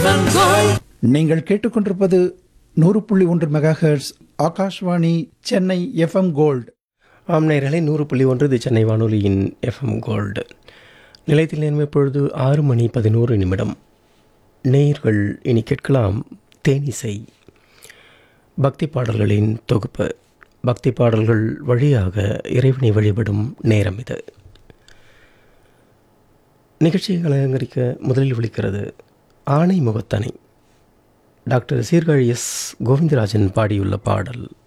நீங்கள் கேட்டுக்கொண்டிருப்பது நூறு புள்ளி ஒன்று megahertz Akashvani Chennai FM gold ஆம் நேயர்களே நூறு புள்ளி ஒன்று இது சென்னை வானொலியின் எஃப்எம் கோல்டு நிலையத்தில் நேர்மை பொழுது ஆறு மணி பதினோரு நிமிடம் நேயர்கள் இனி கேட்கலாம் தேனிசை பக்தி பாடல்களின் தொகுப்பு பக்தி பாடல்கள் வழியாக இறைவனை வழிபடும் நேரம் இது நிகழ்ச்சியை அலங்கரிக்க முதலில் விളിக்கிறது ஆணை முகத்தனை டாக்டர் சீர்காழி எஸ் கோவிந்தராஜன் பாடியுள்ள பாடல்